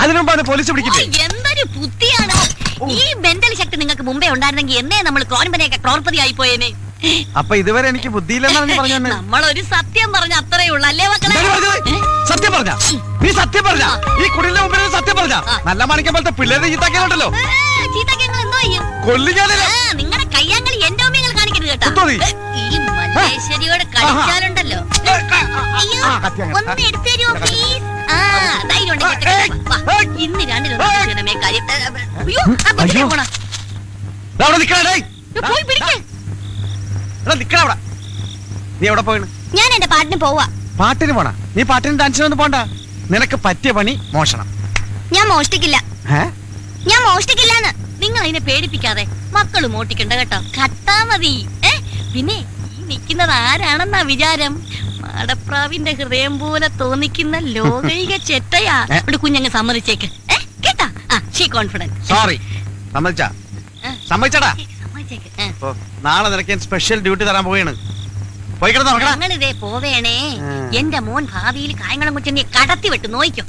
അതിനു മുമ്പ് പോലീസ് പിടിക്കില്ലേ എന്തൊരു ബുദ്ധിയാണ് ഈ മെന്റൽ ശക്തി നിങ്ങൾക്ക് മുമ്പേ ഉണ്ടായിരുന്നെങ്കിൽ എന്നേ നമ്മൾ ക്രോൺപനെയൊക്കെ ക്രോർപതി ആയി പോയേനെ അപ്പൊ ഇതുവരെ എനിക്ക് ബുദ്ധിയില്ലെന്നാണ് നീ പറഞ്ഞു തന്നെ നമ്മളൊരു സത്യം പറഞ്ഞ അത്രേ ഉള്ളൂ അല്ലേ മക്കളെ എന്താണ് പറഞ്ഞത്? ഏ? സത്യം പറഞ്ഞ നീ സത്യം പറഞ്ഞ ഈ കുടിലിന്റെ മുമ്പിൽ നീ സത്യം പറഞ്ഞ ആ. നല്ല മാണിക്കം പോലത്തെ പിള്ളേരെ ചീത്താക്കിയുണ്ടല്ലോ ആ, ചീത്തക്ക് ഞങ്ങൾ എന്തോ ചെയ്യും കൊല്ലിക്കാതില്ല ആ, നിങ്ങളുടെ കയ്യാങ്കളി എന്റെ ഓമ്യങ്ങൾ കാണിക്കരുത് കേട്ടോ കുത്തോ നീ? ഈ മല്ലേശ്വരിയോട് കളിച്ചാലുണ്ടല്ലോ അയ്യോ ആ, കത്തി അങ്ങ്. ഒന്ന് എടുത്തു തരുമോ പ്ലീസ് ആ ധൈര്യം ഉണ്ടെങ്കിൽ ഏയ്, ഒറ്റയ്ക്ക് വാ. ഏയ്. ഇന്ന് രണ്ടിലൊന്നും ഏയ്. ചെയ്യണമേ കാര്യം ഏ, ഏ, അയ്യോ ആ കുട്ടിയെ അയ്യോ. പോണ അവിടെ നിക്കണേ പോയി പിടിക്കേ നിക്കണ അവിടെ നീ എവിടെ പോയിണ് ഞാൻ എന്റെ പാട്ടിന് പോവാ പാട്ടിന് പോണ നീ പാട്ടിന് ഡാൻസിനൊന്നും പോണ്ട നിനക്ക് പറ്റിയ പണി മോഷണം ഞാൻ മോഷ്ടിക്കില്ല ഏ ഞാൻ മോഷ്ടിക്കില്ലാന്ന് നിങ്ങൾ അതിനെ പേടിപ്പിക്കാതെ മക്കള് മോട്ടിക്കണ്ട കേട്ടോ കട്ടാ മതി ഏ പിന്നെ ഈ നിൽക്കുന്നത് ആരാണെന്നാ വിചാരം മാടപ്രാവിന്റെ ഹൃദയം പോലെ തോന്നിക്കുന്ന ലോകൈക ചെറ്റയാ ഏ? ഇവിടെ കുഞ്ഞങ്ങ് സമ്മതിച്ചേക്ക് ഏ കേട്ടാ ആ ഷീ കോൺഫിഡൻസ് സോറി സമ്മതിച്ചാ സമ്മതിച്ചടാ സമ്മതിച്ചേക്ക് ഏ. ഓ, നാളെ നിനക്ക് ഞാൻ സ്പെഷ്യൽ ഡ്യൂട്ടി തരാൻ പോവുകയാണ് പോയി കിടന്ന് നോക്കടാ ഞങ്ങളിതേ പോവേണേ ആ. എന്റെ മോൻ ഭാവിയിൽ കായംകുളം കുറ്റനെ കടത്തി വിട്ട് നോയിക്കോ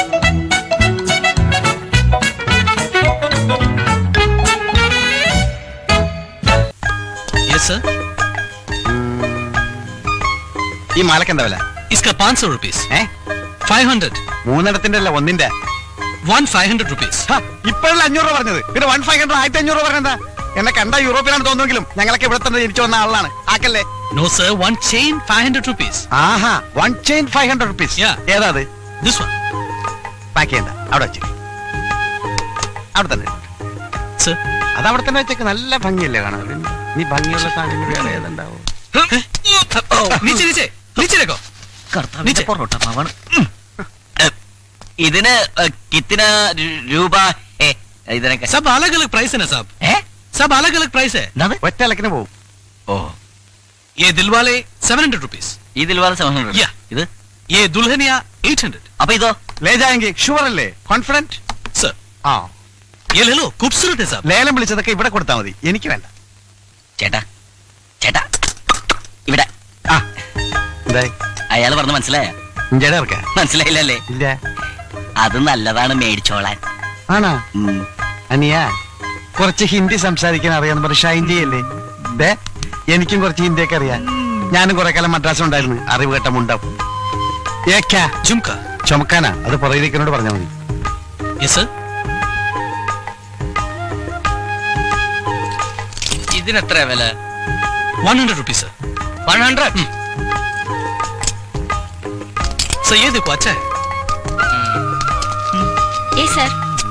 यस सर ഈ മാലക്ക് എന്താ വില इसका पाँच सौ रुपीज ഏ फाइव हंड्रेड മൂന്നിടത്തിന്റെ അല്ല ഒന്നിന്റെ वन फाइव हंड्रेड रुपीज ഇപ്പോഴല്ല അഞ്ഞൂറ് രൂപ പറഞ്ഞത് പിന്നെ വൺ ഫൈവ് ഹൺഡ്രഡ് ആയിരത്തി അഞ്ഞൂറ് രൂപ പറഞ്ഞെന്താ എന്നെ കണ്ട യൂറോപ്പിലാണ് തോന്നുമെങ്കിലും ഞങ്ങളൊക്കെ ഇവിടെ തന്നെ ജനിച്ചു വന്ന ആളാണ് ആക്കല്ലേ no sir one chain five hundred rupees ആഹാ one chain five hundred rupees Yeah. ഏതാ അത് दिस वन പാക്ക് ചെയ്യണ്ട അവിടെ വെച്ചേക്ക് അവിടെ തന്നെ ഇട്. सर അത് അവിടെ തന്നെ വെച്ചേക്ക് നല്ല ഭംഗിയല്ലേ കാണാൻ പിന്നെ നീ ഭംഗിയുള്ള സാധനം വേറെ ഏതുണ്ടാവും नीचे नीचे नीचे देखो കർത്താവിന്റെ പൊറോട്ട മാവാണ് ഇതിന് ഏ, കിത്തിന രു- രൂപ ഏ, ഇതിനൊക്കെ सब अलग अलग प्राइस है ना साहब ഏ? सब अलग अलग प्राइस है എന്താണ്? ഒറ്റ ഇലക്കിന് പോവും ഓ ये दिलवाले सेवन हंड्रेड रुपीज ഇതിൽ വേറെ സെവൻ ഹൺഡ്രഡ് Yeah. ഇത് ये दुल्हनिया एट हंड्रेड അപ്പൊ ഇതോ ലേജായെങ്കിൽ ഷുവർ അല്ലേ കോൺഫിഡന്റ് सर ആ ये ले लो खूबसूरत है साहब ലേലം വിളിച്ചതൊക്കെ ഇവിടെ കൊടുത്താൽ മതി എനിക്ക് വേണ്ട ചേട്ടാ ചേട്ടാ ഇവിടെ ആ എന്തായി അയാൾ പറഞ്ഞ മനസ്സിലായ ഇഞ്ചടെ ഇറക്ക മനസ്സിലായില്ലല്ലേ ഇല്ല അത് നല്ലതാണ് മേടിച്ചോളാൻ ആണോ ഉം. അനിയ കുറച്ച് ഹിന്ദി സംസാരിക്കാൻ അറിയാന്ന് പറഞ്ഞ് ഷൈൻ ചെയ്യല്ലേ ദേ എനിക്കും കുറച്ച് ഹിന്ദിയൊക്കെ അറിയാം ഞാനും കുറെ കാലം മദ്രാസ് ഉണ്ടായിരുന്നു അറിവ് കേട്ട മുണ്ടാവും ഏക്കാ झुमका ചുമക്കാനാ അത് പുറകിലേക്കിനോട് പറഞ്ഞാൽ മതി ये सर ഇതിനെത്ര വില one hundred rupees sir one hundred sir ये देखो अच्छा है ഏ സർ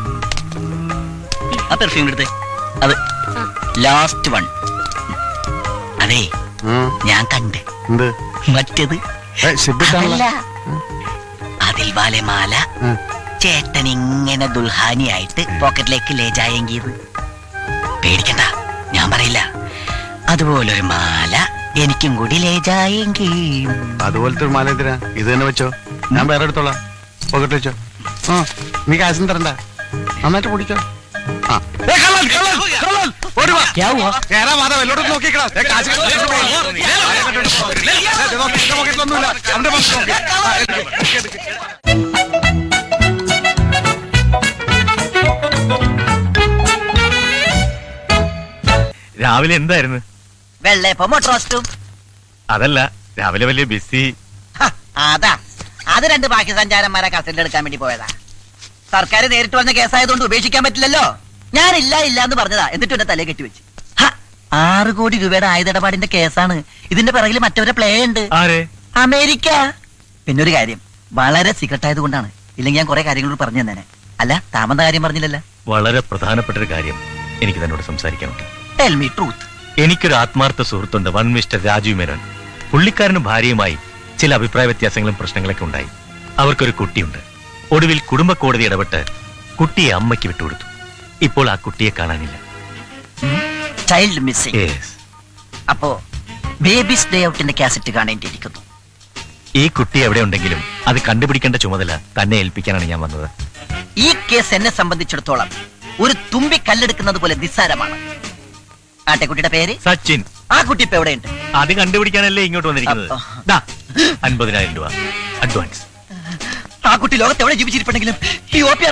ആ പെർഫ്യൂം എടുത്തേ അത് ലാസ്റ്റ് വൺ അതെ ഉം. ഞാൻ കണ്ട് എന്ത് മറ്റേത് ഏ, സിബിത്താണല്ലോ. അതല്ല. അതിൽ വാലെ മാല ഉം. ചേട്ടൻ ഇങ്ങനെ ദുൽഹാനിയായിട്ട് പോക്കറ്റിലേക്ക് ലേജായെങ്കിയത് പേടിക്കണ്ട ഞാൻ പറയില്ല അതുപോലൊരു മാല എനിക്കും കൂടി ലേജായെങ്കിൽ അതുപോലത്തെ ഒരു മാല എന്തിനാ ഇത് തന്നെ വെച്ചോ ഞാൻ വേറെ എടുത്തോളാം പോകട്ടെ വെച്ചോ ആ നീ കാശും തരണ്ട നന്നായിട്ട് പൊടിച്ചോ ആ ഏ, കള്ളൻ, കള്ളൻ, കള്ളൻ, ഓടി വാ. കേറാ മാധവ്, എല്ലോടും നോക്കിക്കടാ. ദേ, കാശ് കെട്ടി പോ. ദേ, നോക്ക്, എന്റെ പോക്കറ്റിലൊന്നുമില്ല. അവന്റെ പോക്കറ്റിൽ നോക്ക്. ആ, എടുക്ക്, എടുക്ക്, എടുക്ക്. രാവിലെ എന്തായിരുന്നു വെള്ളയപ്പം മൊട്രോസ്റ്റും അതല്ല രാവിലെ വലിയ ബിസി അതാ അത് രണ്ട് ബാക്കി സഞ്ചാരന്മാരെ കസ്റ്റഡി എടുക്കാൻ വേണ്ടി പോയതാ സർക്കാർ നേരിട്ട് വന്ന കേസായതുകൊണ്ട് ഉപേക്ഷിക്കാൻ പറ്റില്ലല്ലോ ഞാനില്ല ഇല്ല എന്ന് പറഞ്ഞതാ എന്നിട്ട് എന്നെ തലയെ കെട്ടിവെച്ച് ഹ, ആറ് കോടി രൂപയുടെ ആയുധടപാടിന്റെ കേസാണ് ഇതിന്റെ പിറകിൽ മറ്റവരെ പ്ലേ ഉണ്ട് ആരെ അമേരിക്ക പിന്നെ ഒരു കാര്യം വളരെ സീക്രട്ട് ആയതുകൊണ്ടാണ് ഇല്ലെങ്കിൽ ഞാൻ കുറെ കാര്യങ്ങൾ പറഞ്ഞു തന്നെ അല്ല താമന്ത കാര്യം പറഞ്ഞില്ലല്ലോ വളരെ പ്രധാനപ്പെട്ട ഒരു കാര്യം എനിക്ക് തന്നോട് സംസാരിക്കാനുണ്ട് ടെൽ മീ ട്രൂത്ത് എനിക്കൊരു ആത്മാർത്ഥ സുഹൃത്തുണ്ട് വൺ മിസ്റ്റർ രാജീവ് മേനോൻ പുള്ളിക്കാരനും ഭാര്യയുമായി ചില അഭിപ്രായ വ്യത്യാസങ്ങളും പ്രശ്നങ്ങളൊക്കെ ഉണ്ടായി അവർക്കൊരു കുട്ടിയുണ്ട് ഒടുവിൽ കുടുംബ കോടതി ഇടപെട്ട് കുട്ടിയെ അമ്മയ്ക്ക് വിട്ടുകൊടുത്തു ഇപ്പോൾ ആ കുട്ടിയെ കാണാനില്ല ചൈൽഡ് മിസ്സിംഗ് Yes. അപ്പോ ബേബീസ് ഡേ ഔട്ടിന്റെ കാസറ്റ് കാണേണ്ടിയിരിക്കുന്നു ഈ കുട്ടി എവിടെ ഉണ്ടെങ്കിലും അത് കണ്ടുപിടിക്കേണ്ട ചുമതല തന്നെ ഏൽപ്പിക്കാനാണ് ഞാൻ വന്നത് ഈ കേസ് എന്നെ സംബന്ധിച്ചിടത്തോളം ഒരു തുമ്പി കല്ലെടുക്കുന്നത് പോലെ നിസ്സാരമാണ് ആട്ടെക്കുട്ടിയുടെ പേര് സച്ചിൻ ആ കുട്ടി ഇപ്പൊ എവിടെയുണ്ട് അത് കണ്ടുപിടിക്കാനല്ലേ ഇങ്ങോട്ട് വന്നിരിക്കുന്നത് അപ്പോ- ദാ, അൻപതിനായിരം രൂപ അഡ്വാൻസ് ആ കുട്ടി ലോകത്ത് എവിടെ ജീവിച്ചിരിപ്പുണ്ടെങ്കിലും ഈ ഒ പി